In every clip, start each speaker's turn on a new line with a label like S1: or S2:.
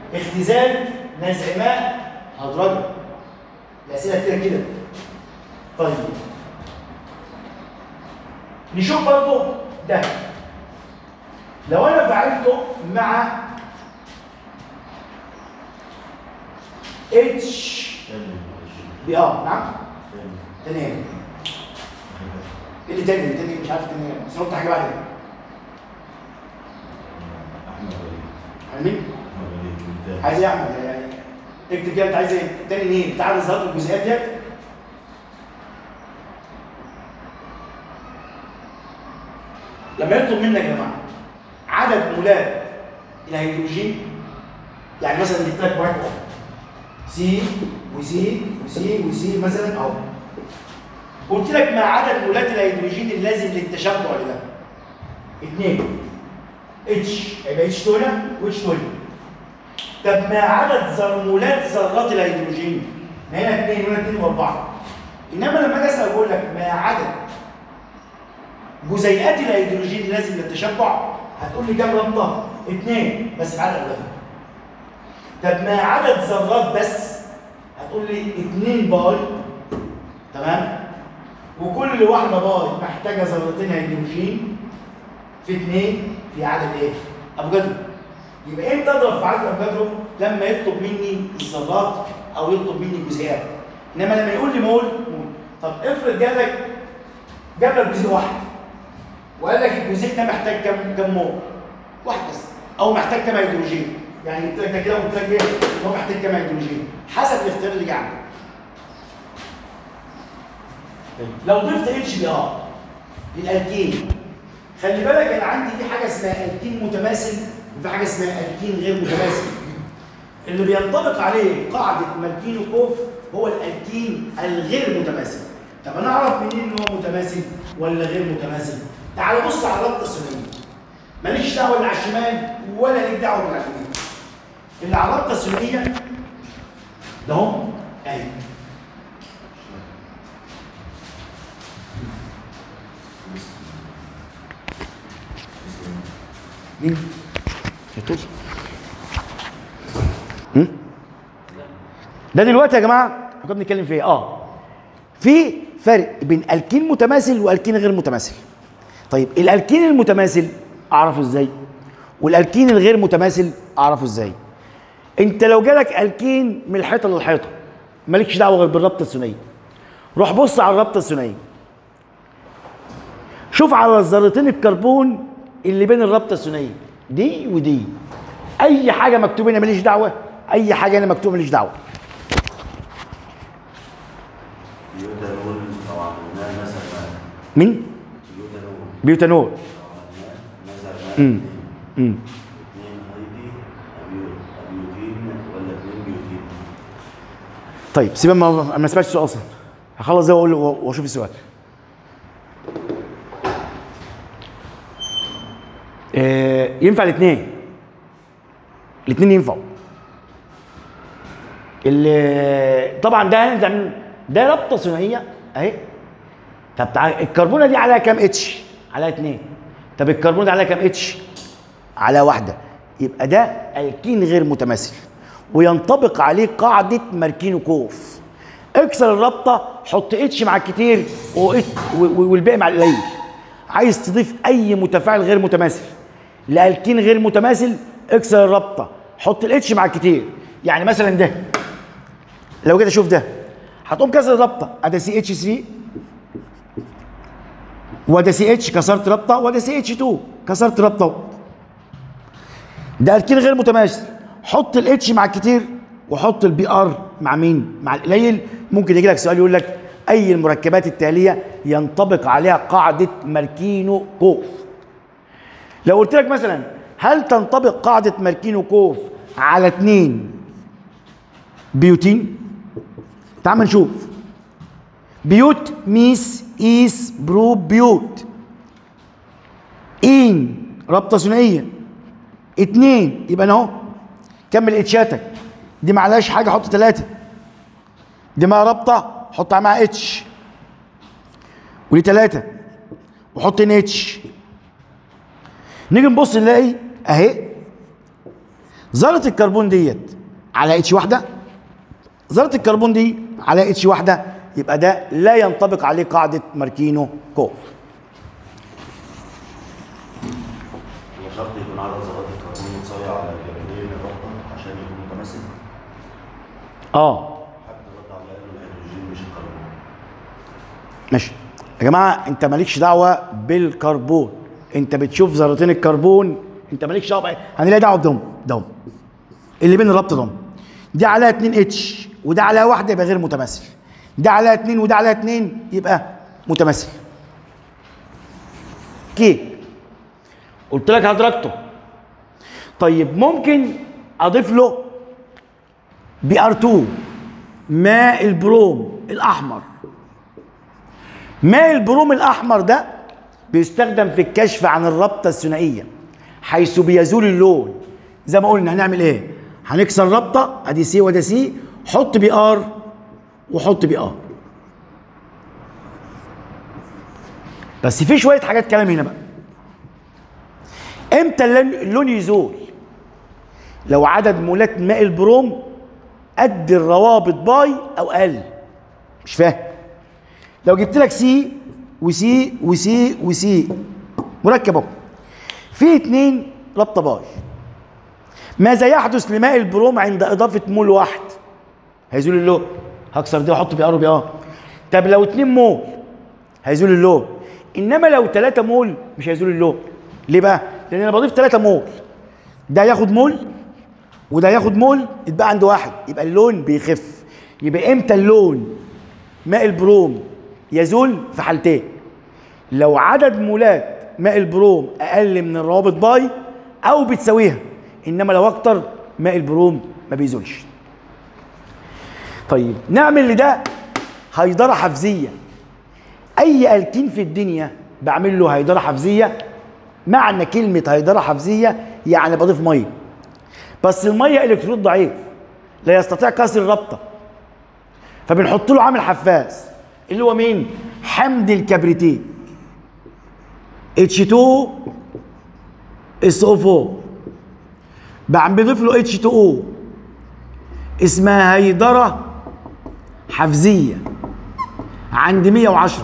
S1: اختزال نزع ماء هدرجه الاسئله كتير كده طيب نشوف برضو ده لو انا فعلته مع اتش بي ار نعم تاني ايه اللي تاني تاني مش عارف تاني ايه بس أنا قلت حاجه بعدين فاهمين عايز ايه يا احمد يعني اكتب كده انت عايز ايه تاني ايه تعالى ظهر الجزئيات ديت لما يطلب منك يا جماعه عدد مولات الهيدروجين يعني مثلا جبت لك واحد سي وسي وسي وسي مثلا اهو قلت لك ما عدد مولات الهيدروجين اللازم للتشبع لده اثنين اتش يبقى اتش هنا واتش هنا طب ما عدد ذر- مولات ذرات الهيدروجين ما هنا اثنين وهنا اثنين واربعه انما لما اجي اسال اقول لك ما عدد جزيئات الهيدروجين لازم للتشبع هتقول لي كام رمضه؟ اثنين بس في عدد اولاد طب ما عدد ذرات بس هتقول لي 2 باي تمام وكل واحده باي محتاجه ذرتين هيدروجين في 2 في عدد ايه؟ افوكادرو يبقى امتى اضرب في عدد افوكادرو؟ لما يطلب مني الذرات او يطلب مني الجزيئات انما لما يقول لي مول مول طب افرض جالك جاب لك جزيء واحد وقال لك الجزيء ده محتاج كام كام مول؟ واحد بس او محتاج كام هيدروجين يعني قلت لك ده كده وقلت لك ايه ان هو محتاج كام هيدروجين حسب الاختيار اللي جه عندك لو ضفت اتش بي ار للالكين خلي بالك انا عندي في حاجه اسمها الكين متماثل وفي حاجه اسمها الكين غير متماثل اللي بينطبق عليه قاعده مالكينوكوف هو الالكين الغير متماثل طب انا اعرف منين ان هو متماثل ولا غير متماثل تعال بص على الرابطه الثنائيه ماليش دعوه اللي على الشمال ولا ليك دعوه باللي على اليمين اللي على الرابطه الثنائيه ده هم اهي مين؟ يطول ده دلوقتي يا جماعه احنا كنا بنتكلم في ايه؟ اه في فرق بين الكين متماثل والكين غير متماثل طيب الالكين المتماثل اعرفه ازاي والالكين الغير متماثل اعرفه ازاي انت لو جالك الكين من الحيطه للحيطه مالكش دعوه غير بالرابطه الثنائيه روح بص على الرابطه الثنائيه شوف على ذرتين الكربون اللي بين الرابطه الثنائيه دي ودي اي حاجه مكتوبه هنا ماليش دعوه اي حاجه هنا مكتوبه ماليش دعوه
S2: يوتانول او عملناه مثلا
S1: مين
S2: يوتانول
S1: بيوتانول
S2: او عملناه مثلا
S1: امم امم
S2: اثنين هايدي أبيو- ابيوتين ولا اثنين بيوتين
S1: طيب سيبك ما انا ما سمعتش السؤال اصلا هخلص ده واقول واشوف السؤال آه ينفع الاثنين الاثنين ينفعوا اللي طبعا ده هنزع ده رابطه ثنائيه اهي طب تعال الكربونه دي عليها كام اتش؟ عليها اثنين طب الكربون ده عليها كام اتش؟ على واحده يبقى ده الكين غير متماثل وينطبق عليه قاعده ماركينوكوف اكسر الرابطه حط اتش مع الكتير وإت- و- و- والباقي مع القليل عايز تضيف اي متفاعل غير متماثل لالكين غير متماثل اكسر الرابطه حط الاتش مع الكتير يعني مثلا ده لو كده شوف ده هتقوم كسر الرابطه ادي سي اتش 3 وده سي اتش كسرت رابطه وده سي اتش 2 كسرت رابطه ده الكين غير متماثل حط الاتش مع الكتير وحط البي ار مع مين؟ مع القليل ممكن يجي لك سؤال يقول لك اي المركبات التاليه ينطبق عليها قاعده ماركينو كوف لو قلت لك مثلا هل تنطبق قاعده ماركينو كوف على اثنين بيوتين تعال نشوف بيوت ميس ايس برو بيوت ان رابطه ثنائيه اتنين يبقى انا اهو كمل اتشاتك دي معلهاش حاجه حط ثلاثه دي معاها رابطه حط معاها اتش ودي ثلاثه وحط ان اتش نيجي نبص نلاقي اهي ذره الكربون ديت على اتش واحده ذره الكربون دي على اتش واحده يبقى ده لا ينطبق عليه قاعده ماركينو كوف
S2: هو شرط يكون عدد ذرات الكربون متساوية على جانبين الرابطة عشان يكون متماثل
S1: اه
S2: حتى الرد على الأقل الهيدروجين مش الكربون
S1: ماشي يا جماعه انت مالكش دعوه بالكربون انت بتشوف ذرتين الكربون انت مالكش دعوه بأي- هنلاقي دعوه بدهم دهم اللي بين الربط دهم دي عليها 2 اتش وده عليها واحده يبقى غير متماثل ده عليها 2 وده عليها 2 يبقى متماثل كي قلت لك هدرجته طيب ممكن اضيف له بي ار 2 ماء البروم الاحمر ماء البروم الاحمر ده بيستخدم في الكشف عن الرابطه الثنائيه حيث بيزول اللون زي ما قلنا هنعمل ايه هنكسر رابطه ادي سي وده سي حط بي ار وحط بي ار بس في شويه حاجات كلام هنا بقى امتى اللون اللون يزول لو عدد مولات ماء البروم قد الروابط باي او اقل مش فاهم لو جبت لك سي وسي وسي وسي مركب اهو في اتنين رابطه باي ماذا يحدث لماء البروم عند اضافه مول واحد هيزول اللون هكسر دي واحط بي ار وبي ار طب لو اتنين مول هيزول اللون انما لو 3 مول مش هيزول اللون ليه بقى لان انا بضيف 3 مول ده ياخد مول وده ياخد مول يتبقى عند واحد يبقى اللون بيخف يبقى امتى اللون ماء البروم يزول في حالتين لو عدد مولات ماء البروم اقل من الروابط باي او بتساويها انما لو اكتر ماء البروم ما بيزولش طيب نعمل لده هيدره حفزيه اي الكين في الدنيا بعمل له هيدره حفزيه معنى كلمه هيدره حفزيه يعني بضيف ميه بس الميه الكترون ضعيف لا يستطيع كسر الرابطه فبنحط له عامل حفاز اللي هو مين حمض الكبريتين H2 SO4 بعد بضيف له H2O اسمها هيدره حفزيه عند 110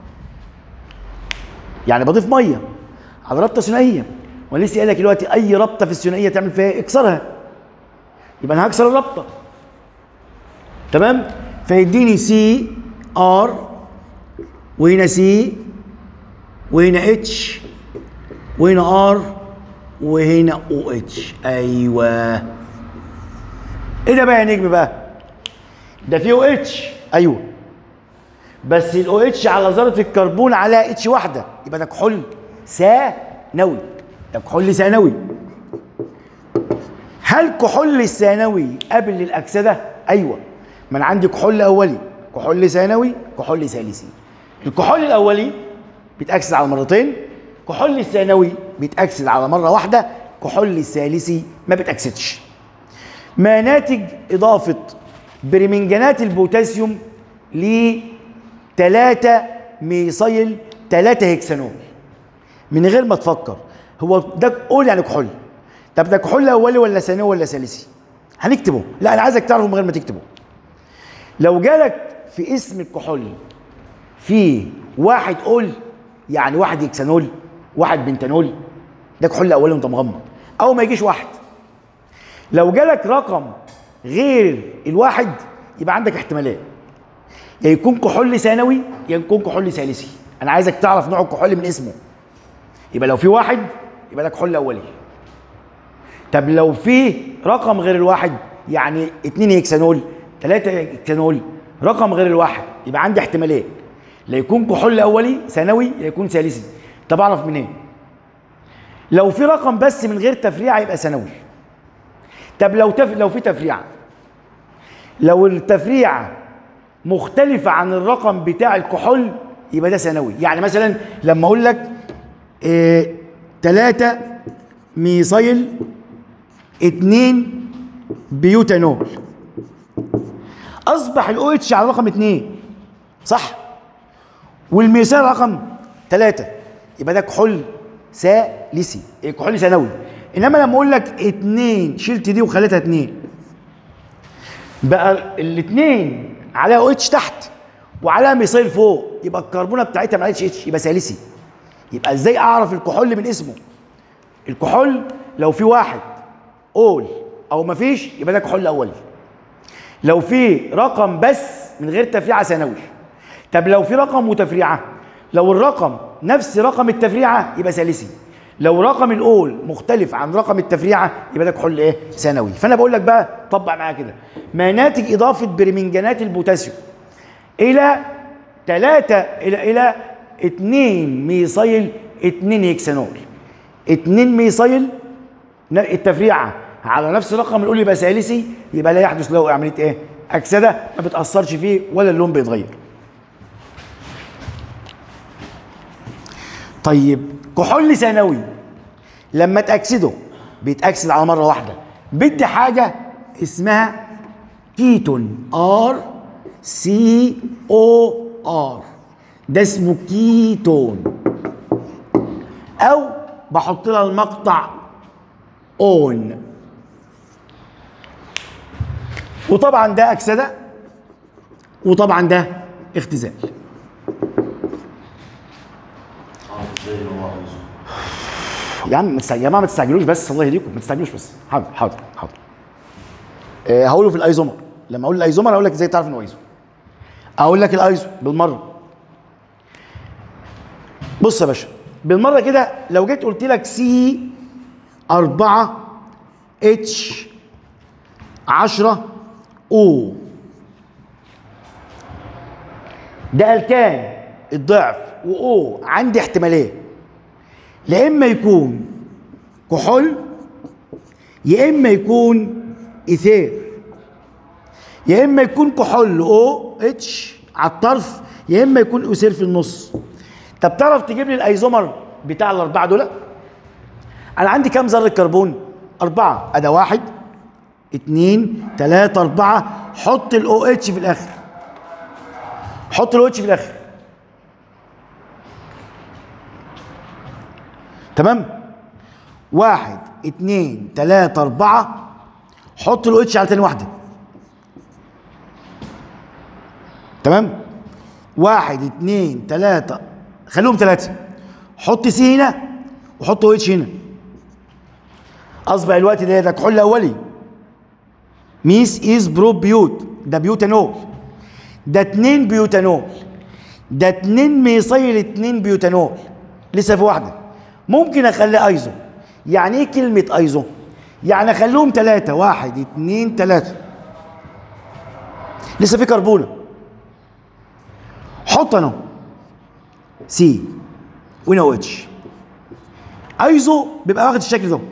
S1: يعني بضيف ميه على رابطه ثنائيه ولسه قال لك دلوقتي اي رابطه في الثنائيه تعمل فيها ايه؟ اكسرها يبقى انا هكسر الرابطه تمام فيديني سي ار وهنا سي وهنا اتش وهنا ار وهنا او اتش ايوه ايه ده بقى يا نجم بقى ده فيه او اتش ايوه بس الاو اتش على ذره الكربون على اتش واحده يبقى ده كحول ثانوي ده كحول ثانوي هل كحول الثانوي قابل للاكسده ايوه ما انا عندي كحول اولي كحول ثانوي كحول ثالثي الكحول الاولي بيتاكسد على مرتين كحول الثانوي بيتاكسد على مره واحده كحول الثالثي ما بيتاكسدش ما ناتج اضافه برمنجانات البوتاسيوم ل 3 ميثايل 3 هكسانول من غير ما تفكر هو ده قول يعني كحول طب ده كحول اولي ولا ثانوي ولا ثالثي هنكتبه لا انا عايزك تعرفه من غير ما تكتبه لو جالك في اسم الكحول في واحد قول يعني واحد هكسانول واحد بنتانول ده كحول اولي وانت مغمض او ما يجيش واحد لو جالك رقم غير الواحد يبقى عندك احتمالات يا يكون كحول ثانوي يا يكون كحول ثالثي انا عايزك تعرف نوع الكحول من اسمه يبقى لو في واحد يبقى ده كحول اولي طب لو في رقم غير الواحد يعني اتنين هكسانول ثلاثة هكسانول رقم غير الواحد يبقى عندي احتمالين لا يكون كحول اولي ثانوي يا يكون ثالثي طب اعرف منين لو في رقم بس من غير تفريعه يبقى ثانوي طب لو تف... لو في تفريعه لو التفريعه مختلفه عن الرقم بتاع الكحول يبقى ده ثانوي يعني مثلا لما اقول لك إيه 3 ميثايل 2 بيوتانول اصبح الاو اتش على رقم 2 صح والميثايل رقم 3 يبقى ده كحول ثالثي إيه كحول ثانوي انما لما اقول لك اتنين شلت دي وخليتها اتنين بقى الاتنين عليها او اتش تحت وعليها ميثايل فوق يبقى الكربونه بتاعتها ما عليهاش اتش يبقى ثالثي يبقى ازاي اعرف الكحول من اسمه الكحول لو في واحد اول او مفيش يبقى ده كحول اولي لو في رقم بس من غير تفريعه ثانوي طب لو في رقم وتفريعه لو الرقم نفس رقم التفريعه يبقى ثالثي لو رقم الاول مختلف عن رقم التفريعه يبقى ده كحول ايه ثانوي فانا بقول لك بقى طبق معايا كده ما ناتج اضافه برمنجانات البوتاسيوم الى 3 الى الى 2 ميثايل 2 هيكسانول 2 ميثايل ن- التفريعه على نفس الرقم الاول يبقى ثالثي يبقى لا يحدث له عمليه ايه؟ اكسده ما بتاثرش فيه ولا اللون بيتغير. طيب كحول ثانوي لما تاكسده بيتاكسد على مره واحده بدي حاجه اسمها كيتون ار سي او ار ده اسمه كيتون او بحط لها المقطع اون وطبعا ده اكسده وطبعا ده اختزال
S2: اعرف ازاي ان هو عايزه
S1: يا عم ما تستع- يا جماعه ما تستعجلوش بس الله يهديكم ما تستعجلوش بس حاضر حاضر حاضر أه هقوله في الايزومر لما اقول الايزومر هقول لك ازاي تعرف انه ايزو اقول لك الايزو بالمره بص يا باشا بالمره كده لو جيت قلت لك سي 4 اتش 10 او ده الكان الضعف واو عندي احتمالين لا اما يكون كحول يا اما يكون ايثير يا اما يكون كحول او اتش على الطرف يا اما يكون ايثير في النص طب تعرف تجيب لي الايزومر بتاع الاربعه دول انا عندي كام ذره كربون اربعه ادا واحد اتنين تلاته اربعه حط الاو اتش في الاخر حط الاو اتش في الاخر تمام واحد اتنين تلاتة اربعة حط الاو اتش على تاني واحدة تمام واحد اتنين تلاتة خليهم تلاتة حط سي هنا وحط او اتش هنا اصبح الوقت ده ده كحول اولي ميس از برو بيوت ده بيوتانول ده اتنين بيوتانول ده اتنين ميصيل اتنين بيوتانول لسه في واحده ممكن اخليه ايزو يعني ايه كلمه ايزو يعني اخليهم ثلاثه واحد اتنين ثلاثه لسه في كربونه حط انا سي وهنا او اتش ايزو بيبقى واخد الشكل ده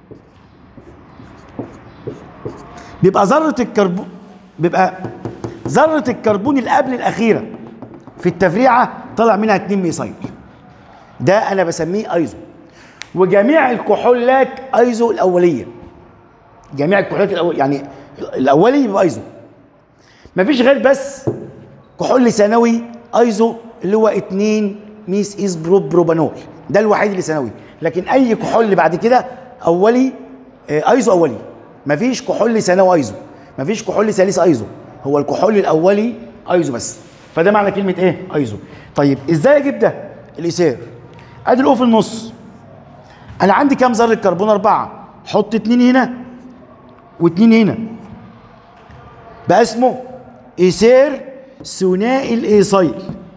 S1: بيبقى ذره الكربون بيبقى ذره الكربون اللي قبل الاخيره في التفريعه طلع منها اتنين ميثايل ده انا بسميه ايزو وجميع الكحولات ايزو الاوليه جميع الكحولات الأول يعني الاولي يبقى ايزو مفيش غير بس كحول ثانوي ايزو اللي هو 2 ميس از برو بروبانول ده الوحيد اللي ثانوي لكن اي كحول بعد كده اولي آه، ايزو اولي مفيش كحول ثانوي ايزو مفيش كحول ثالث ايزو هو الكحول الاولي ايزو بس فده معنى كلمه ايه ايزو طيب ازاي اجيب ده الايثير ادي الاو في النص انا عندي كام ذره كربون اربعه حط اتنين هنا واتنين هنا بقى اسمه ايثير ثنائي الايصيل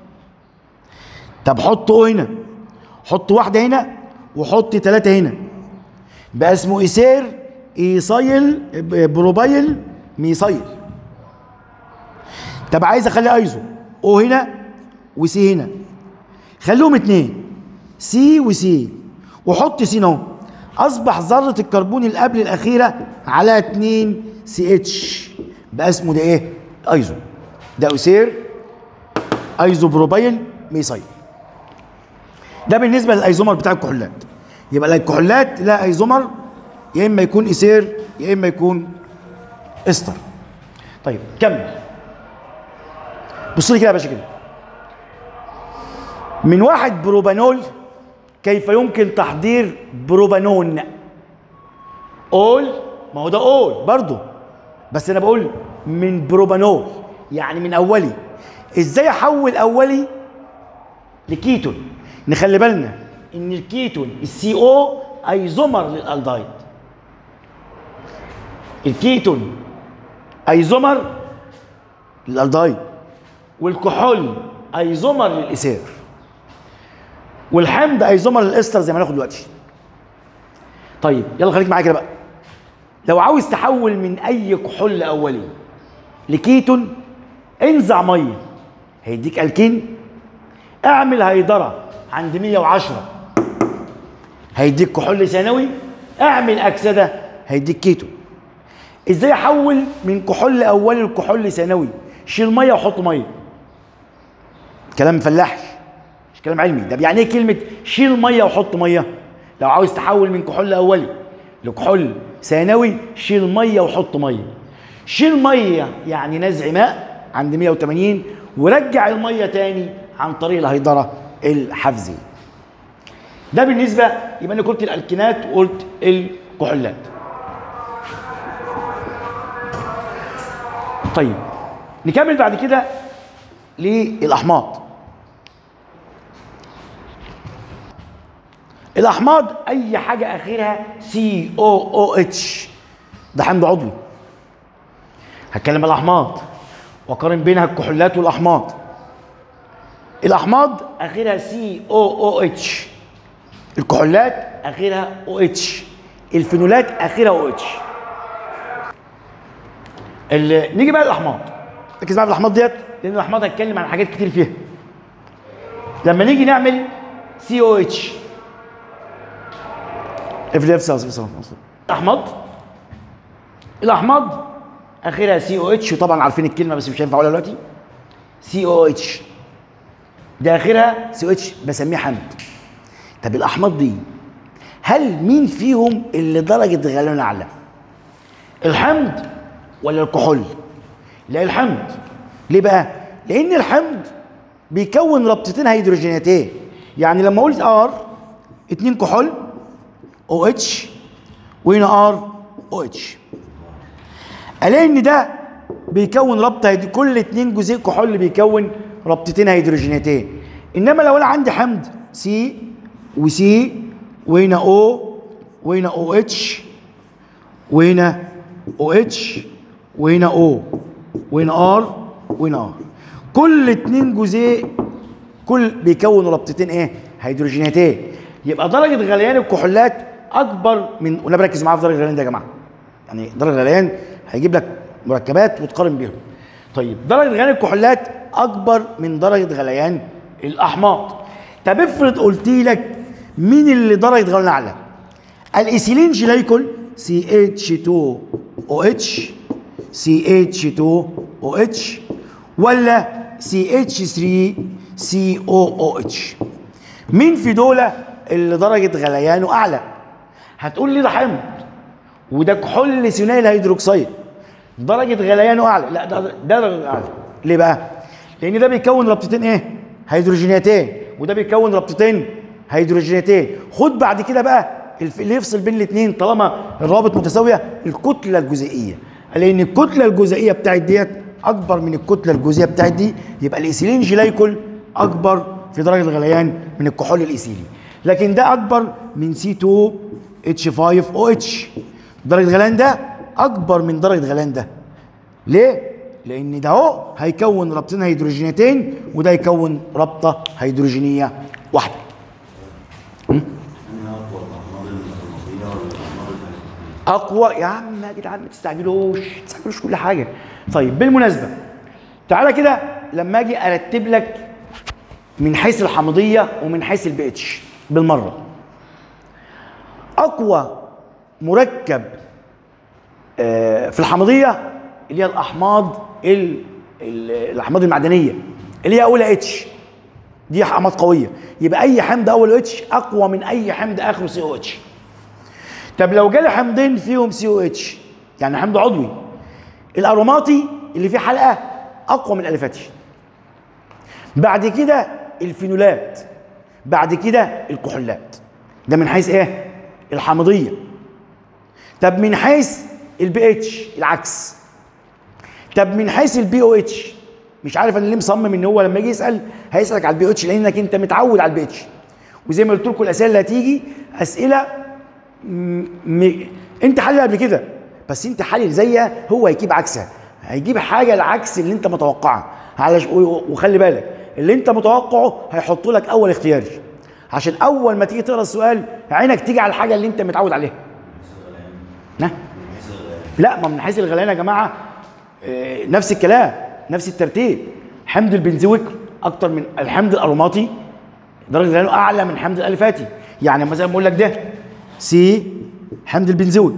S1: طب حط او هنا حط واحده هنا وحط ثلاثه هنا بقى اسمه ايثير ايصيل بروبايل ميصيل طب عايز اخلي ايزو او هنا وسي هنا خليهم اتنين سي وسي وحط سي اهو اصبح ذره الكربون اللي قبل الاخيره على 2 سي اتش بقى اسمه ده ايه ايزو ده اسير ايزو بروبايل ميثايل ده بالنسبه للايزومر بتاع الكحولات يبقى الكحولات لا ايزومر يا اما يكون اسير يا اما يكون استر طيب كمل بص لي كده يا باشا كده من واحد بروبانول كيف يمكن تحضير بروبانون اول ما هو ده اول برضه بس انا بقول من بروبانول يعني من اولي ازاي احول اولي لكيتون نخلي بالنا ان الكيتون السي او ايزومر للالدايد الكيتون ايزومر للالدايد والكحول ايزومر للاسير والحمض ايزومر للاستر زي ما هناخد دلوقتي طيب يلا خليك معايا كده بقى لو عاوز تحول من اي كحول اولي لكيتون انزع ميه هيديك الكين اعمل هيدره عند 110 هيديك كحول ثانوي اعمل اكسده هيديك كيتون ازاي احول من كحول اولي لكحول ثانوي شيل ميه وحط ميه كلام فلاحي مش كلام علمي ده يعني ايه كلمه شيل ميه وحط ميه لو عاوز تحول من كحول اولي لكحول ثانوي شيل ميه وحط ميه شيل ميه يعني نزع ماء عند 180 ورجع الميه تاني عن طريق الهيدره الحفزيه ده بالنسبه يبقى انا قلت الالكينات وقلت الكحولات طيب نكمل بعد كده للاحماض الاحماض اي حاجه اخرها سي او او اتش ده حمض عضوي هتكلم عن الاحماض واقارن بينها الكحولات والاحماض الاحماض اخرها سي او او اتش الكحولات اخرها او اتش الفينولات اخرها او اتش نيجي بقى للاحماض ركز معايا في الاحماض ديت لان الاحماض هتكلم عن حاجات كتير فيها لما نيجي نعمل سي او اتش اف دي اف احماض الاحماض اخرها سي او اتش وطبعا عارفين الكلمه بس مش هينفع اقولها دلوقتي سي او اتش ده اخرها سي او اتش بسميه حمض طب الاحماض دي هل مين فيهم اللي درجه غليان اعلى الحمض ولا الكحول لا الحمض ليه بقى لان الحمض بيكون ربطتين هيدروجيناتين يعني لما اقول ار اتنين كحول او اتش وهنا ار او اتش الاقي ان ده بيكون ربطه هيدرو... كل اتنين جزيء كحول بيكون ربطتين هيدروجيناتين انما لو انا عندي حمض سي وسي وهنا او وهنا او اتش وهنا او اتش وهنا او وهنا ار وهنا ار كل اتنين جزيء كل بيكونوا ربطتين ايه هيدروجيناتين يبقى درجه غليان الكحولات اكبر من ولا بركز معايا في درجه الغليان ده يا جماعه يعني درجه الغليان هيجيب لك مركبات وتقارن بيهم طيب درجه غليان الكحولات اكبر من درجه غليان الاحماض طب افرض قلت لك مين اللي درجه غليان اعلى الايثيلين جلايكول سي اتش 2 او اتش سي اتش 2 او اتش ولا سي اتش 3 سي او او اتش مين في دول اللي درجه غليانه اعلى هتقول لي ده حمض وده كحول ثنائي الهيدروكسيد درجه غليانه اعلى لا ده ده درجه اعلى ليه بقى لان ده بيكون ربطتين ايه هيدروجيناتين وده بيكون ربطتين هيدروجيناتين خد بعد كده بقى الف- اللي يفصل بين الاثنين طالما الروابط متساويه الكتله الجزيئيه لان الكتله الجزيئيه بتاعت ديت اكبر من الكتله الجزيئيه بتاعت دي يبقى الايثيلين جلايكول اكبر في درجه الغليان من الكحول الايثيلي لكن ده اكبر من سي 2 اتش 5 او اتش درجه الغليان ده اكبر من درجه الغليان ده ليه لان ده اهو هيكون ربطين هيدروجينتين وده يكون ربطه هيدروجينيه واحده
S2: أنهي أقوى الأحماض الحمضية ولا الأحماض الفيزيائية؟
S1: اقوى يا عم يا جدعان ما تستعجلوش ما تستعجلوش كل حاجه طيب بالمناسبه تعالى كده لما اجي ارتب لك من حيث الحمضيه ومن حيث البي اتش بالمره اقوى مركب آه، في الحمضيه اللي هي الاحماض ال- ال- الاحماض المعدنيه اللي هي اولها اتش دي احماض قويه يبقى اي حمض اوله اتش اقوى من اي حمض اخره سي او اتش طب لو جالي حمضين فيهم سي او اتش يعني حمض عضوي الاروماتي اللي فيه حلقه اقوى من الالفاتي بعد كده الفينولات بعد كده الكحولات ده من حيث ايه الحامضيه طب من حيث البي اتش العكس طب من حيث البي او اتش مش عارف انا ليه مصمم ان هو لما يجي يسال هيسالك على البي اتش لانك انت متعود على البي اتش وزي ما قلت لكم الاسئله اللي هتيجي اسئله م... م... انت حلل قبل كده بس انت حلل زيها هو هيجيب عكسها هيجيب حاجه العكس اللي انت متوقعها على وخلي بالك اللي انت متوقعه هيحطه لك اول اختياري عشان اول ما تيجي تقرا السؤال عينك تيجي على الحاجه اللي انت متعود عليها نه لا ما من حيث الغليان يا جماعه آه، نفس الكلام نفس الترتيب حمض البنزويك اكتر من الحمض الاروماتي درجه غليانه اعلى من حمض الالفاتي يعني مثلا بقول لك ده سي حمض البنزويك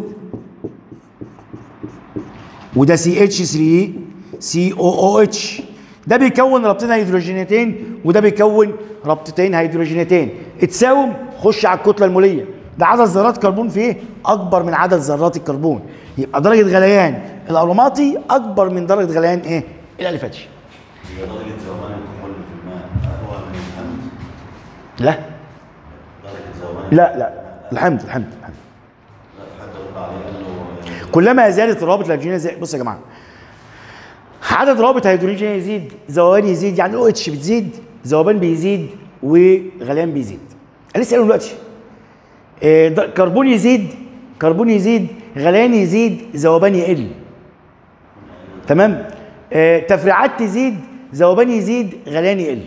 S1: وده سي اتش 3 سي او او اتش ده بيكون رابطتين هيدروجينتين وده بيكون رابطتين هيدروجينتين اتساوم خش على الكتله الموليه ده عدد ذرات كربون فيه اكبر من عدد ذرات الكربون يبقى درجه غليان الاروماتي اكبر من درجه غليان ايه الالفاتي
S2: هي درجة ذوبان الكحول في الماء أقوى من الحمض
S1: لا
S2: درجة ذوبان
S1: لا لا الحمد الحمد الحمد
S2: لا حد رد عليه قال له
S1: كلما زادت الروابط الهيدروجينيه زي بص يا جماعه عدد روابط هيدروجينيه يزيد ذوبان يزيد يعني او اتش بتزيد ذوبان بيزيد وغليان بيزيد انا لسه قايله دلوقتي آه، ده- كربون يزيد كربون يزيد غليان يزيد ذوبان يقل تمام آه، تفريعات تزيد ذوبان يزيد غليان يقل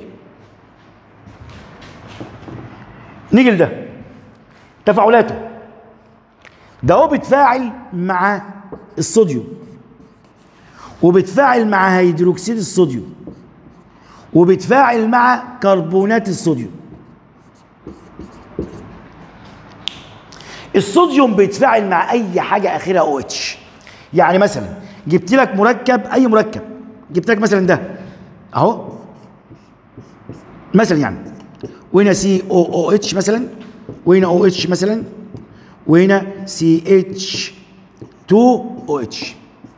S1: نيجي لده تفاعلاته ده هو بيتفاعل مع الصوديوم وبيتفاعل مع هيدروكسيد الصوديوم وبيتفاعل مع كربونات الصوديوم الصوديوم بيتفاعل مع اي حاجه اخرها او اتش يعني مثلا جبت لك مركب اي مركب جبت لك مثلا ده اهو مثلا يعني وهنا سي او او اتش مثلا وهنا او اتش مثلا وهنا سي اتش 2 او اتش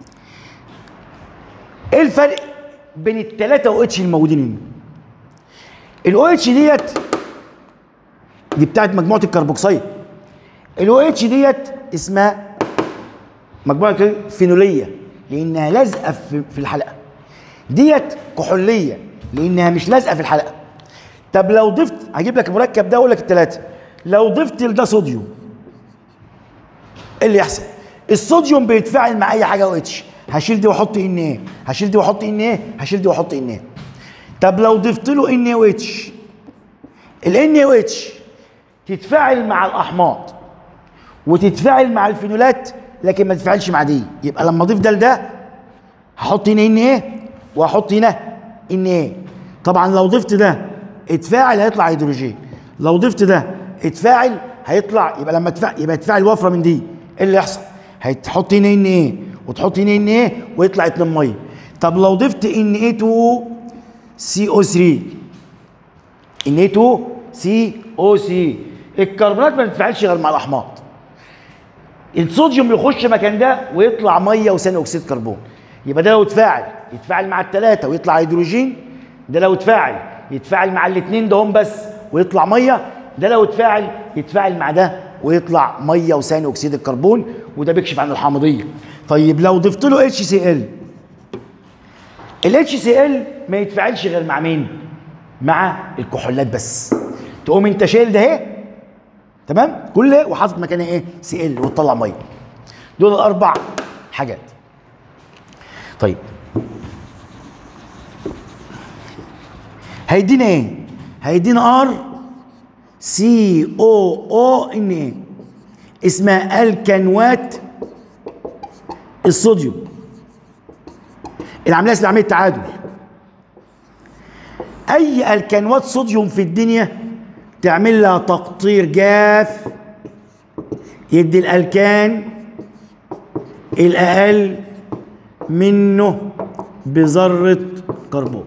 S1: ايه الفرق بين الثلاثه او اتش الموجودين هنا الاو اتش ديت دي بتاعت مجموعه الكربوكسيد الاو اتش ديت اسمها مجموعه فينوليه لانها لازقه في في الحلقه ديت كحوليه لانها مش لازقه في الحلقه طب لو ضفت هجيب لك المركب ده اقول لك الثلاثه لو ضفت لده صوديوم ايه اللي يحصل الصوديوم بيتفاعل مع اي حاجه او اتش هشيل دي واحط ان ايه هشيل دي واحط ان ايه هشيل دي واحط ان ايه طب لو ضفت له ان او اتش الان او اتش تتفاعل مع الاحماض وتتفاعل مع الفينولات لكن ما تتفاعلش مع دي يبقى لما اضيف ده لده هحط هنا ان ايه واحط هنا ان ايه طبعا لو ضفت ده اتفاعل هيطلع هيدروجين لو ضفت ده اتفاعل هيطلع يبقى لما تفاعل يبقى يتفاعل وفره من دي ايه اللي يحصل هتحط هنا ان ايه وتحط هنا ان ايه ويطلع اتنين ميه طب لو ضفت ان ايه 2 سي او 3 ان ايه 2 سي او سي الكربونات ما بتتفاعلش غير مع الاحماض الصوديوم يخش مكان ده ويطلع ميه وثاني اكسيد كربون يبقى ده لو اتفاعل يتفاعل مع الثلاثه ويطلع هيدروجين ده لو اتفاعل يتفاعل مع الاثنين ده هم بس ويطلع ميه ده لو اتفاعل يتفاعل مع ده ويطلع ميه وثاني اكسيد الكربون وده بيكشف عن الحامضيه طيب لو ضفت له اتش سي ال الاتش سي ال ما يتفاعلش غير مع مين مع الكحولات بس تقوم انت شايل ده اهي تمام كل وحاطط مكانها ايه سي ال وتطلع ميه دول الاربع حاجات طيب هيدينا ايه هيدينا ار سي او او ان ايه اسمها الكنوات الصوديوم العمليه اسمها عمليه تعادل اي الكنوات صوديوم في الدنيا تعمل لها تقطير جاف يدي الالكان الاقل منه بذره كربون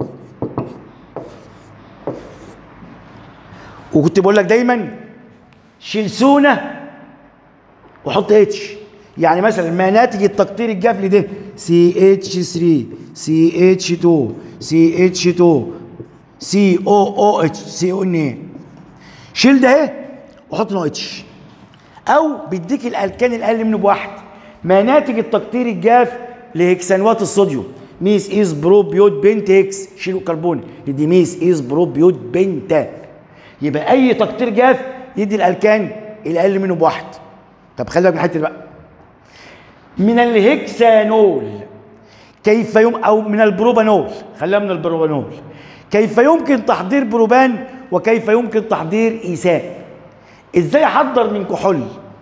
S1: وكنت بقول لك دايما شيل سونه وحط اتش يعني مثلا ما ناتج التقطير الجافلي ده سي اتش 3 سي اتش 2 سي اتش 2 سي او او اتش سي او ان ايه شيل ده اهي وحط له اتش او بيديك الالكان الاقل منه بواحد ما ناتج التقطير الجاف لهكسانوات الصوديوم ميس ايز بروبيوت بنت هكس شيلوا الكربون يدي ميس ايز بروبيوت بنتا يبقى اي تقطير جاف يدي الالكان الاقل منه بواحد طب خلي بالك من الحته دي بقى من الهكسانول كيف يم او من البروبانول خلينا من البروبانول كيف يمكن تحضير بروبان وكيف يمكن تحضير ايثان ازاي احضر من كحول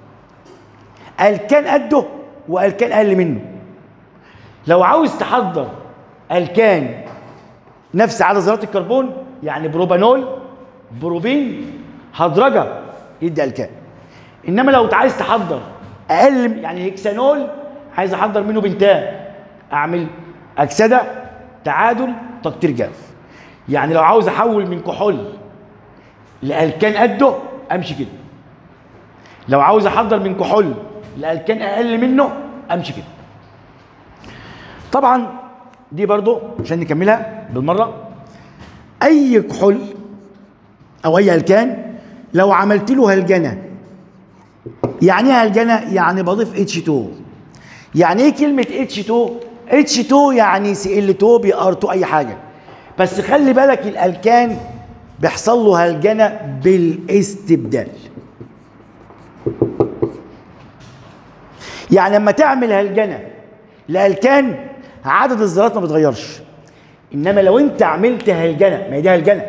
S1: الكان قده والكان اقل منه لو عاوز تحضر الكان نفس عدد ذرات الكربون يعني بروبانول بروبين هدرجه يدي الكان انما لو انت عايز تحضر اقل يعني هكسانول عايز احضر منه بنتان اعمل اكسده تعادل تقطير جاف يعني لو عاوز احول من كحول لالكان قده امشي كده لو عاوز احضر من كحول لالكان اقل منه امشي كده طبعا دي برضو عشان نكملها بالمره اي كحول او اي الكان لو عملت له هلجنه يعني ايه هلجنه يعني بضيف اتش 2 يعني ايه كلمه اتش 2 اتش 2 يعني سي ال 2 بي ار 2 اي حاجه بس خلي بالك الالكان بيحصل له هلجنه بالاستبدال يعني لما تعمل هلجنه لالكان عدد الذرات ما بيتغيرش انما لو انت عملت هلجنه ما هي دي هلجنه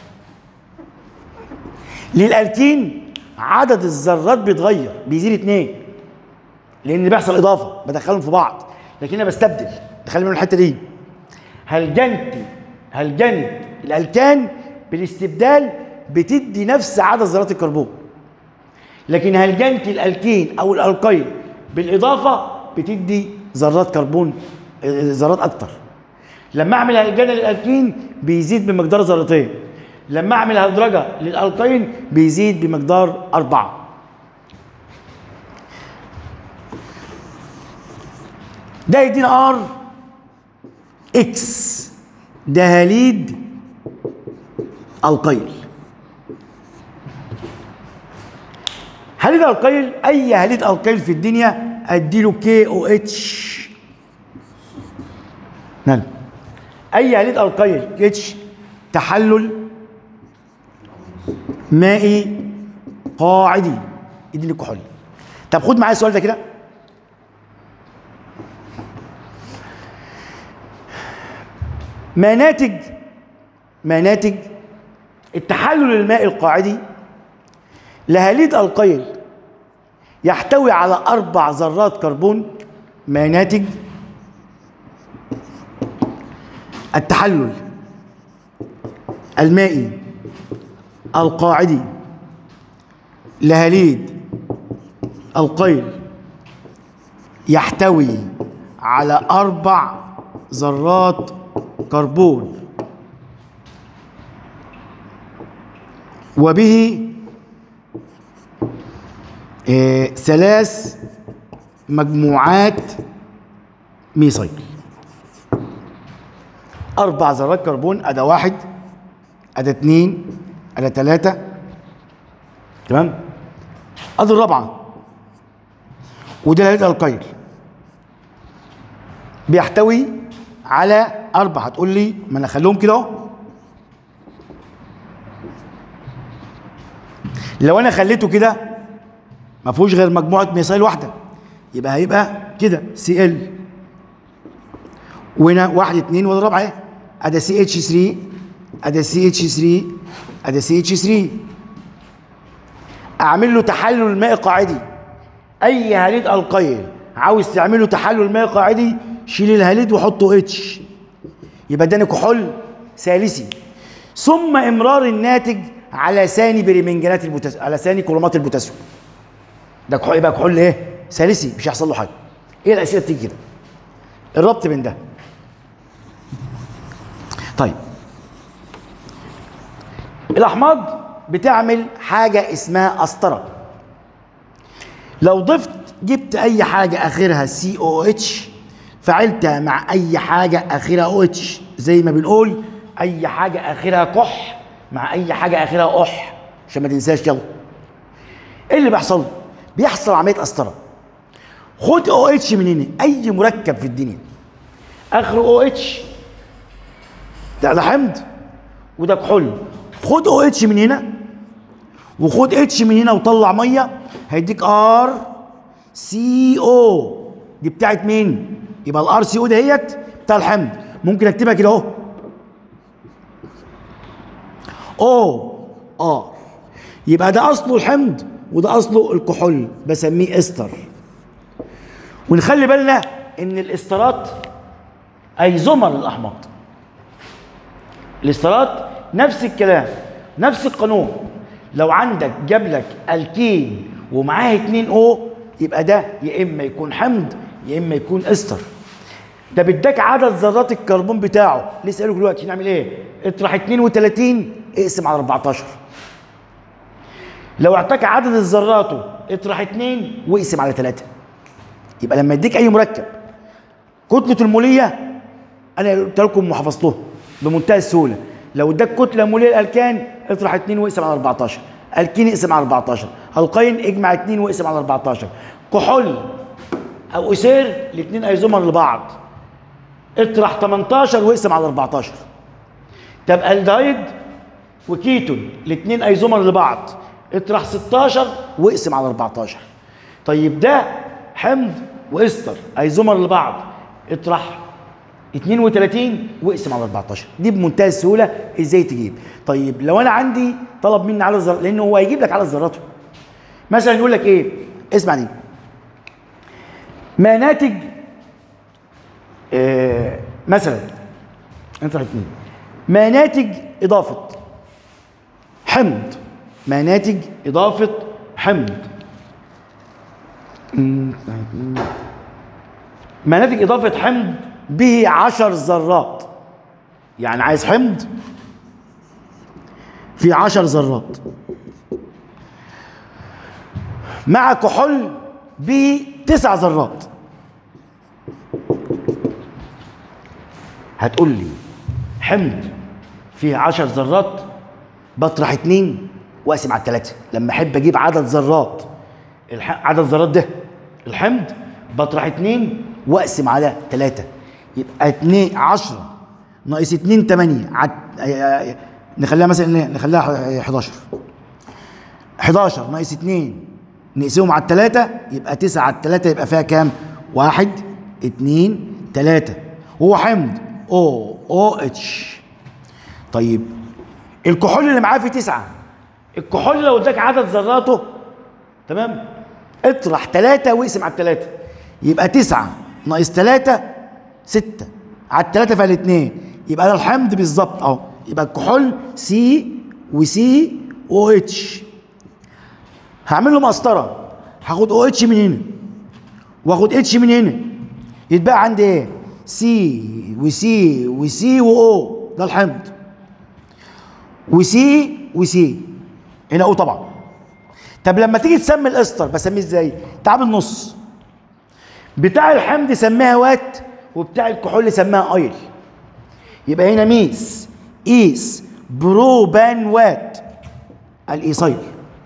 S1: للالكين عدد الذرات بيتغير بيزيد اتنين لان بيحصل اضافه بدخلهم في بعض لكن انا بستبدل خلي من الحته دي هلجنت هلجنت الالكان بالاستبدال بتدي نفس عدد ذرات الكربون لكن هلجنت الالكين او الالقين بالاضافه بتدي ذرات كربون آه، ذرات اكتر لما اعمل هلجنه للالكين بيزيد بمقدار ذرتين لما اعمل هدرجه للالقين بيزيد بمقدار اربعه ده يدينا ار اكس ده هليد القيل هليد القيل اي هليد القيل في الدنيا اديله كي او اتش نعم اي هليد القيل اتش تحلل مائي قاعدي يديني الكحول طب خد معايا السؤال ده كده ما ناتج ما ناتج التحلل المائي القاعدي لهاليد القيل يحتوي على أربع ذرات كربون ما ناتج التحلل المائي القاعدي لهاليد القيل يحتوي على أربع ذرات كربون وبه آه، ثلاث مجموعات ميثايل أربع ذرات كربون أدا واحد أدا اتنين أدا تلاتة تمام أدي الرابعة وده الهيد القيل بيحتوي على أربع هتقول لي ما أنا أخليهم كده أهو لو أنا خليته كده ما فيهوش غير مجموعة ميثايل واحدة يبقى هيبقى كده سي ال وهنا واحد اتنين وده رابعة اهي أدا سي اتش 3 أدا سي اتش 3 أدا سي اتش 3 أعمل له تحلل مائي قاعدي أي هاليد القيل عاوز تعمله تحلل مائي قاعدي شيل الهاليد وحطه اتش يبقى اداني كحول ثالثي ثم امرار الناتج على ثاني بريمنجانات البوتاسيوم على ثاني كرومات البوتاسيوم ده كحول يبقى كحول ايه ثالثي مش هيحصل له حاجه ايه الاسئله بتيجي كده الربط بين ده طيب الاحماض بتعمل حاجه اسمها قسطره لو ضفت جبت اي حاجه اخرها سي او اتش فعلتها مع اي حاجه اخرها او اتش زي ما بنقول اي حاجه اخرها كح مع اي حاجه اخرها اح عشان ما تنساش يلا ايه اللي بيحصل بيحصل عمليه قسطره خد او اتش من هنا اي مركب في الدنيا اخره او اتش ده ده حمض وده كحول خد او اتش من هنا وخد اتش من هنا وطلع ميه هيديك ار سي او دي بتاعت مين يبقى الار سي او دهيت بتاع الحمض ممكن اكتبها كده اهو او ار يبقى ده اصله الحمض وده اصله الكحول بسميه استر ونخلي بالنا ان الاسترات ايزومر الاحماض الاسترات نفس الكلام نفس القانون لو عندك جاب لك الكين ومعاه 2 او يبقى ده يا اما يكون حمض يا اما يكون استر ده بيداك عدد ذرات الكربون بتاعه لسه قالوا دلوقتي نعمل ايه اطرح 32 اقسم على 14 لو اعطاك عدد ذراته اطرح 2 واقسم على 3 يبقى لما يديك اي مركب كتله الموليه انا قلت لكم وحفظتوها بمنتهى السهوله لو اداك كتله موليه الالكان اطرح 2 واقسم على 14 الكين اقسم على 14 القين اجمع 2 واقسم على 14 كحول او اسير الاثنين ايزومر لبعض اطرح 18 واقسم على 14 طب الدهيد وكيتون الاثنين ايزومر لبعض اطرح 16 واقسم على 14 طيب ده حمض واستر ايزومر لبعض اطرح 32 واقسم على 14 دي بمنتهى السهوله ازاي تجيب طيب لو انا عندي طلب مني على الذرات لانه هو هيجيب لك على ذراته مثلا يقول لك ايه اسمع دي ما ناتج آه مثلا انت اثنين ما ناتج اضافه حمض ما ناتج اضافه حمض ما ناتج اضافه حمض به عشر ذرات يعني عايز حمض في عشر ذرات مع كحول به تسع ذرات هتقول لي حمض فيه عشر ذرات بطرح اتنين واقسم على التلاتة لما احب اجيب عدد ذرات الح... عدد الذرات ده الحمض بطرح اتنين واقسم على تلاتة يبقى اتنين عشرة ناقص اتنين تمانية عد... نخليها مثلا نخليها 11 11 ناقص 2 نقسمهم على التلاتة يبقى 9 على التلاتة يبقى فيها كام؟ واحد اتنين تلاتة هو حمض او او اتش طيب الكحول اللي معاه فيه تسعة الكحول لو اداك عدد ذراته تمام اطرح تلاتة واقسم على التلاتة يبقى تسعة ناقص تلاتة ستة على التلاتة فيها الاتنين يبقى ده الحمض بالظبط اهو يبقى الكحول سي وسي او اتش هعمل له مسطره هاخد او اتش من هنا واخد اتش من هنا يتبقى عندي ايه سي وسي وسي واو ده الحمض وسي وسي هنا او طبعا طب لما تيجي تسمي الاستر بسميه ازاي تعمل نص بتاع الحمض سميها وات وبتاع الكحول سماها ايل يبقى هنا ميس ايس بروبان وات الايصيل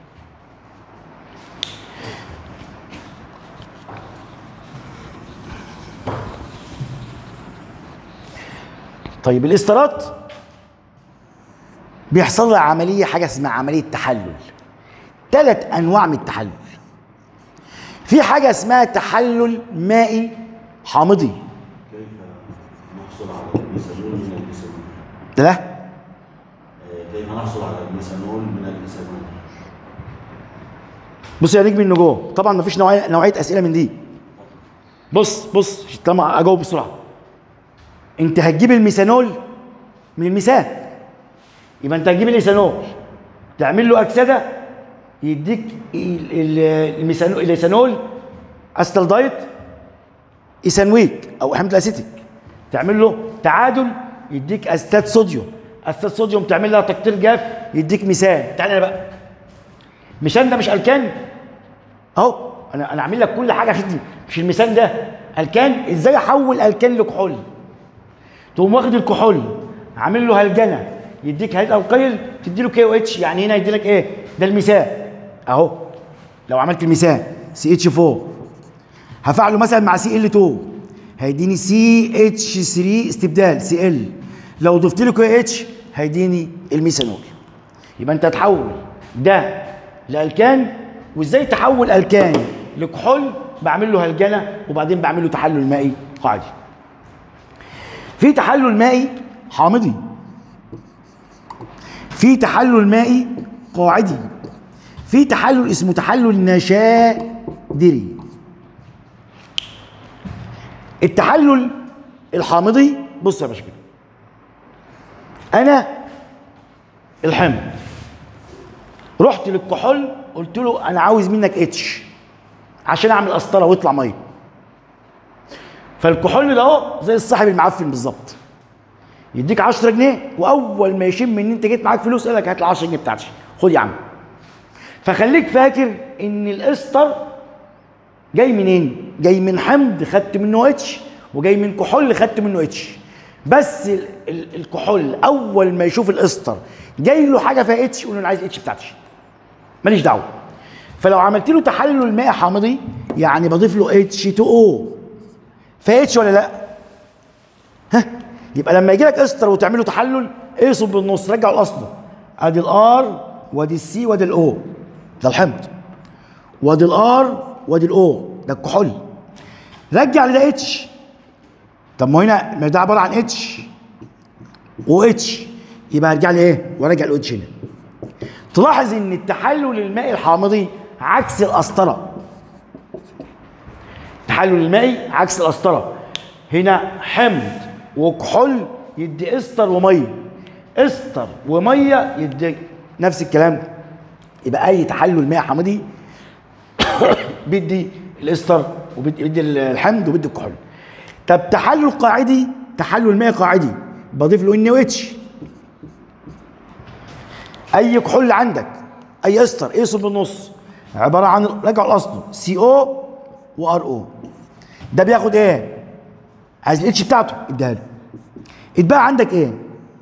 S1: طيب الاسترات بيحصل لها عمليه حاجه اسمها عمليه تحلل ثلاث انواع من التحلل في حاجه اسمها تحلل مائي حامضي
S2: كيف نحصل على الميثانول من الايثانول؟
S1: ده لا
S2: آه، كيف نحصل على الميثانول من الايثانول؟
S1: بص يا نجم النجوم طبعا مفيش نوعيه نوعيه اسئله من دي بص بص طبعا اجاوب بسرعه انت هتجيب الميثانول من الميثان يبقى انت هتجيب الايثانول تعمل له اكسده يديك ال- ال- الميثانول الايثانول استالدايت ايثانويك او حمض اسيتيك تعمل له تعادل يديك استات صوديوم استات صوديوم تعمل لها تكتير جاف يديك ميثان تعالى هنا بقى ميثان ده مش الكان اهو انا انا عامل لك كل حاجه عشان مش الميثان ده الكان ازاي احول الكان لكحول تقوم واخد الكحول عامل له هلجنه يديك هيد القيل تدي له كي او اتش يعني هنا يدي لك ايه ده الميثان اهو لو عملت الميثان سي اتش 4 هفعله مثلا مع سي ال 2 هيديني سي اتش 3 استبدال سي ال لو ضفت له كيو اتش هيديني الميثانول يبقى انت هتحول ده لالكان وازاي تحول الكان لكحول بعمل له هلجنه وبعدين بعمل له تحلل مائي قاعدي في تحلل مائي حامضي في تحلل مائي قاعدي في تحلل اسمه تحلل نشادري التحلل الحامضي بص يا باشا كده انا الحمض رحت للكحول قلت له انا عاوز منك اتش عشان اعمل قسطره ويطلع ميه فالكحول ده اهو زي الصاحب المعفن بالظبط يديك 10 جنيه واول ما يشم ان انت جيت معاك فلوس يقول لك هات ال 10 جنيه بتاعتي خد يا عم فخليك فاكر ان القسطر جاي منين؟ جاي من حمض خدت منه اتش وجاي من كحول خدت منه اتش بس ال ال الكحول اول ما يشوف القسطر جاي له حاجه فيها اتش يقول له انا عايز اتش بتاعتي ماليش دعوه فلو عملت له تحلل مائي حامضي يعني بضيف له اتش 2 او فاتش ولا لا؟ ها يبقى لما يجي لك قسطر وتعمل له تحلل اقصد بالنص رجعه لاصله ادي الار وادي السي وادي الاو ده الحمض وادي الار وادي الاو ده الكحول رجع لده اتش طب ما هنا ما ده عباره عن اتش و اتش يبقى هرجع لي ايه؟ وارجع له اتش هنا تلاحظ ان التحلل المائي الحامضي عكس القسطره التحلل المائي عكس القسطره هنا حمض وكحول يدي استر وميه استر وميه يدي نفس الكلام يبقى اي تحلل مائي حامضي بيدي الاستر وبيدي الحمض وبيدي الكحول طب تحلل قاعدي تحلل مائي قاعدي بضيف له ان اتش اي كحول عندك اي استر اقسم بالنص عباره عن رجع الاصل سي او وار او ده بياخد ايه عايز الاتش بتاعته اديها له اتبقى عندك ايه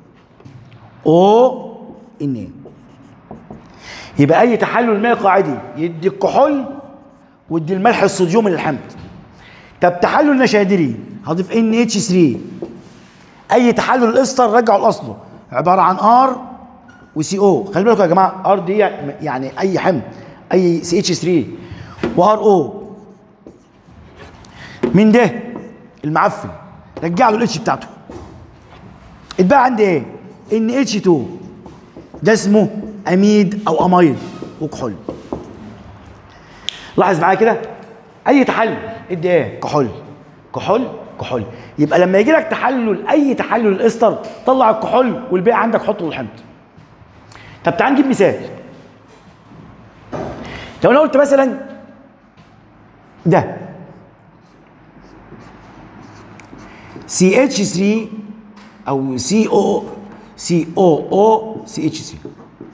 S1: او ان ايه يبقى اي تحلل مائي قاعدي يدي الكحول ويدي الملح الصوديوم للحمض طب تحلل نشادري هضيف ان اتش 3 اي تحلل الاستر رجعه لاصله عباره عن ار وسي او خلي بالكم يا جماعه ار دي يعني اي حمض اي سي اتش 3 وار او من ده المعفن رجع له الاتش بتاعته اتبقى عندي ايه ان اتش 2 ده اسمه اميد او اميد وكحول لاحظ معايا كده اي تحلل ادي ايه كحول كحول كحول يبقى لما يجي لك تحلل اي تحلل الاستر طلع الكحول والباقي عندك حطه للحمض طب تعال نجيب مثال لو انا قلت مثلا ده سي اتش 3 او سي او سي او او سي اتش 3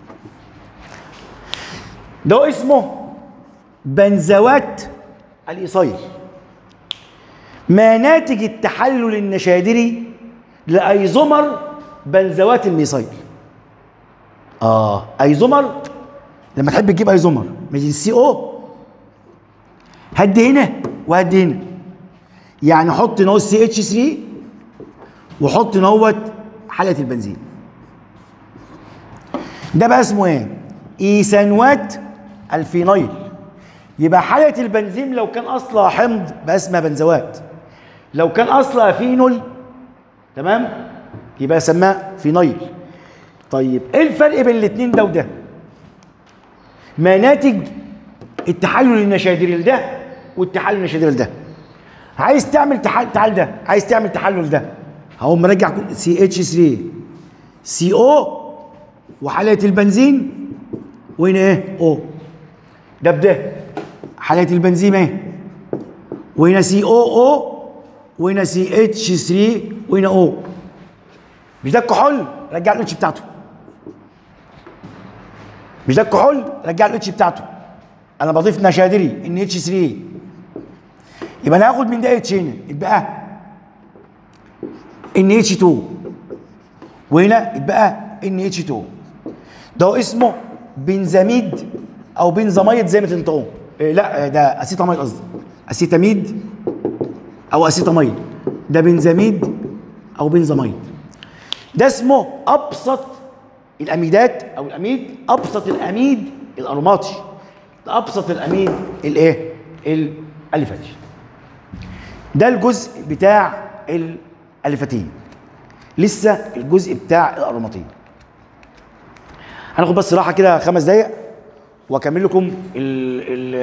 S1: ده اسمه بنزوات الايصيل ما ناتج التحلل النشادري لايزومر بنزوات الميصيل اه ايزومر لما تحب تجيب ايزومر مش السي او هدي هنا وهدي هنا يعني حط نوع سي اتش 3 وحط نوت حلقه البنزين ده بقى اسمه ايه ايثانوات الفينايل يبقى حلقه البنزين لو كان اصلها حمض بقى اسمها بنزوات لو كان اصلها فينول تمام يبقى سماها فينايل طيب ايه الفرق بين الاثنين ده وده ما ناتج التحلل النشادري لده والتحلل النشادري لده عايز تعمل تحلل تعال ده عايز تعمل تحلل ده هقوم مرجع سي اتش 3 سي او وحلقه البنزين وهنا ايه او ده بده حلقه البنزين اهي وهنا سي او او وهنا سي اتش 3 وهنا او مش ده الكحول رجع الاتش بتاعته مش ده الكحول رجع الاتش بتاعته انا بضيف نشادري ان اتش 3 يبقى انا هاخد من ده اتش هنا يبقى ان اتش 2 وهنا يبقى ان اتش 2 ده اسمه بنزاميد او بنزاميد زي ما تنطقوه إيه لا ده اسيتاميد قصدي اسيتاميد او اسيتاميد ده بنزاميد او بنزاميد ده اسمه ابسط الاميدات او الاميد ابسط الاميد الاروماتي ده ابسط الاميد الايه الاليفاتي ده الجزء بتاع الاليفاتين لسه الجزء بتاع الاروماتين هناخد بس راحه كده خمس دقايق واكمل لكم ال ال